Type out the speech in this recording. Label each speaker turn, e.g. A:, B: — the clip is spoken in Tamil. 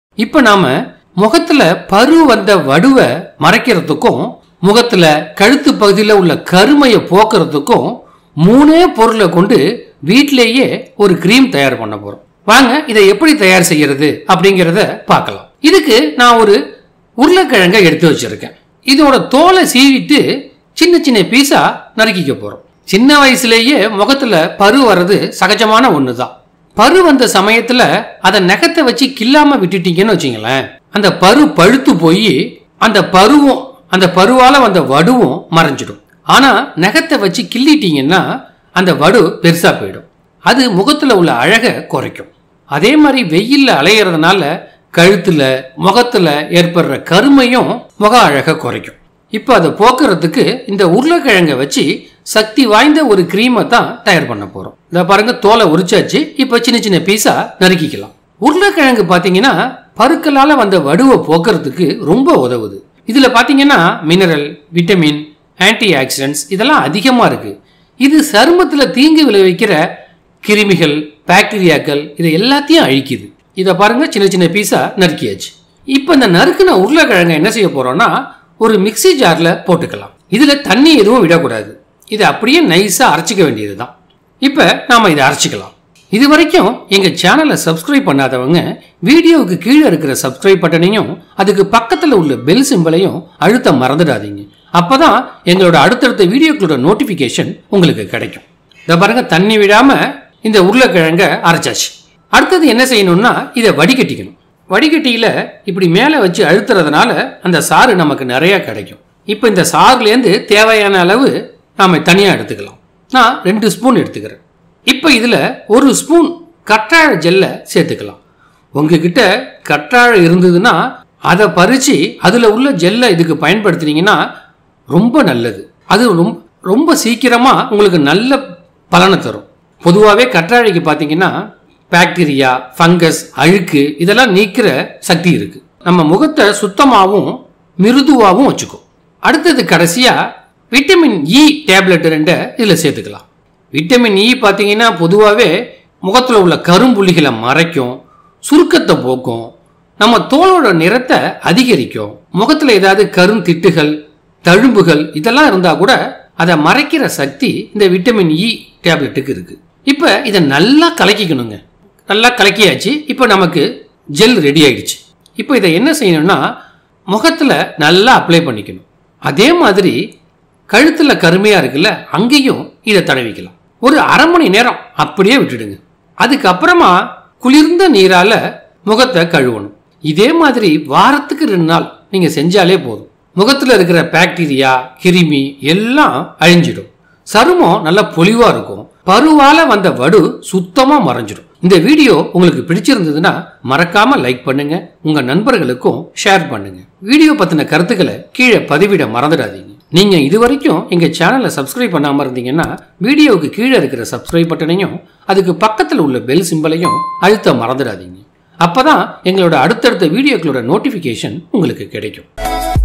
A: இப்ப நாம முகத்துல பரு வந்த வடுவை மறைக்கிறதுக்கும் முகத்துல கழுத்து பகுதியில் உள்ள கருமையை போக்குறதுக்கும் மூணே பொருளை கொண்டு வீட்டிலேயே ஒரு க்ரீம் தயார் பண்ண போறோம் வாங்க இதை எப்படி தயார் செய்யறது அப்படிங்கிறத பார்க்கலாம் இதுக்கு நான் ஒரு உருளைக்கிழங்கை எடுத்து வச்சிருக்கேன் இதோட தோலை சீவிட்டு சின்ன சின்ன பீஸா நறுக்கிக்க போறோம் சின்ன வயசுலேயே முகத்துல பரு வர்றது சகஜமான ஒன்று தான் பரு வந்த சமயத்துல அதை நகத்தை வச்சு கில்லாம விட்டுட்டீங்கன்னு வச்சுங்களேன் அந்த பரு பழுத்து போய் அந்த பருவும் அந்த பருவால வந்த வடுவும் மறைஞ்சிடும் ஆனா நகத்தை வச்சு கிள்ளிட்டீங்கன்னா அந்த வடு பெருசா போயிடும் அது முகத்துல உள்ள அழகை குறைக்கும் அதே மாதிரி வெயில்ல அலையிறதுனால கழுத்துல முகத்துல ஏற்படுற கருமையும் முக அழகை குறைக்கும் இப்போ அதை போக்குறதுக்கு இந்த உருளைக்கிழங்கை வச்சு சக்தி வாய்ந்த ஒரு க்ரீமை தான் தயார் பண்ண போறோம் இந்த பாருங்க தோலை உரிச்சாச்சு இப்போ சின்ன சின்ன பீஸா நறுக்கிக்கலாம் உருளைக்கிழங்கு பார்த்தீங்கன்னா பருக்களால வந்த வடுவை போக்குறதுக்கு ரொம்ப உதவுது இதுல பார்த்தீங்கன்னா மினரல் விட்டமின் ஆன்டி ஆக்சிடென்ட்ஸ் இதெல்லாம் அதிகமாக இருக்கு இது சருமத்துல தீங்கு விளைவிக்கிற கிருமிகள் பாக்டீரியாக்கள் இதை எல்லாத்தையும் அழிக்குது இதை பாருங்க சின்ன சின்ன பீஸா நறுக்கியாச்சு இப்போ இந்த நறுக்குன உருளைக்கிழங்கை என்ன செய்ய போறோம்னா ஒரு மிக்ஸி ஜார்ல போட்டுக்கலாம் இதுல தண்ணி எதுவும் விடக்கூடாது இதை அப்படியே நைஸா அரைச்சிக்க வேண்டியதுதான் இப்போ நாம இதை அரைச்சிக்கலாம் இது வரைக்கும் எங்க சேனலை சப்ஸ்கிரைப் பண்ணாதவங்க வீடியோவுக்கு கீழே இருக்கிற சப்ஸ்கிரைப் பட்டனையும் அதுக்கு பக்கத்துல உள்ள பெல் சிம்பலையும் அழுத்த மறந்துடாதீங்க அப்பதான் எங்களோட அடுத்தடுத்த வீடியோக்களோட நோட்டிபிகேஷன் உங்களுக்கு கிடைக்கும் இதை பாருங்க தண்ணி விடாம இந்த உருளைக்கிழங்க அரைச்சாச்சு அடுத்தது என்ன செய்யணும்னா இதை வடிகட்டிக்கணும் வடிகட்டியில இப்படி மேலே வச்சு அழுத்துறதுனால அந்த சாறு நமக்கு நிறைய கிடைக்கும் இப்போ இந்த சாறுலேருந்து தேவையான அளவு நாம் தனியாக எடுத்துக்கலாம் நான் ரெண்டு ஸ்பூன் எடுத்துக்கிறேன் இப்போ இதில் ஒரு ஸ்பூன் கற்றாழை ஜெல்லை சேர்த்துக்கலாம் உங்ககிட்ட கற்றாழை இருந்ததுன்னா அதை பறித்து அதில் உள்ள ஜெல்லை இதுக்கு பயன்படுத்துனீங்கன்னா ரொம்ப நல்லது அது ரொம்ப ரொம்ப சீக்கிரமாக உங்களுக்கு நல்ல பலனை தரும் பொதுவாகவே கற்றாழைக்கு பார்த்தீங்கன்னா பாக்டீரியா ஃபங்கஸ் அழுக்கு இதெல்லாம் நீக்கிற சக்தி இருக்கு நம்ம முகத்தை சுத்தமாகவும் மிருதுவாகவும் வச்சுக்கும் அடுத்தது கடைசியாக விட்டமின் இ டேப்லெட் ரெண்டை இதில் சேர்த்துக்கலாம் விட்டமின் இ பார்த்தீங்கன்னா பொதுவாகவே முகத்தில் உள்ள கரும்புள்ளிகளை மறைக்கும் சுருக்கத்தை போக்கும் நம்ம தோலோட நிறத்தை அதிகரிக்கும் முகத்தில் ஏதாவது கருந்திட்டுகள் தழும்புகள் இதெல்லாம் இருந்தால் கூட அதை மறைக்கிற சக்தி இந்த விட்டமின் இ டேப்லெட்டுக்கு இருக்கு இப்போ இதை நல்லா கலக்கிக்கணுங்க நல்லா கலக்கியாச்சு இப்போ நமக்கு ஜெல் ரெடி ஆயிடுச்சு இப்போ இதை என்ன செய்யணும்னா முகத்தில் நல்லா அப்ளை பண்ணிக்கணும் அதே மாதிரி கழுத்தில் கருமையாக இருக்குல்ல அங்கேயும் இதை தடவிக்கலாம் ஒரு அரை மணி நேரம் அப்படியே விட்டுடுங்க அதுக்கப்புறமா குளிர்ந்த நீரால முகத்தை கழுவணும் இதே மாதிரி வாரத்துக்கு ரெண்டு நாள் நீங்கள் செஞ்சாலே போதும் முகத்தில் இருக்கிற பாக்டீரியா கிருமி எல்லாம் அழிஞ்சிடும் சருமம் நல்லா பொலிவா இருக்கும் பருவால வந்த வடு சுத்தமா மறைஞ்சிடும் இந்த வீடியோ உங்களுக்கு பிடிச்சிருந்ததுன்னா மறக்காம லைக் பண்ணுங்க உங்க நண்பர்களுக்கும் ஷேர் பண்ணுங்க வீடியோ பத்தின கருத்துக்களை கீழே பதிவிட மறந்துடாதீங்க நீங்க இது வரைக்கும் எங்க சேனலை சப்ஸ்கிரைப் பண்ணாம இருந்தீங்கன்னா வீடியோவுக்கு கீழே இருக்கிற சப்ஸ்கிரைப் பட்டனையும் அதுக்கு பக்கத்தில் உள்ள பெல் சிம்பலையும் அழுத்த மறந்துடாதீங்க அப்பதான் எங்களோட அடுத்தடுத்த வீடியோக்களோட நோட்டிபிகேஷன் உங்களுக்கு கிடைக்கும்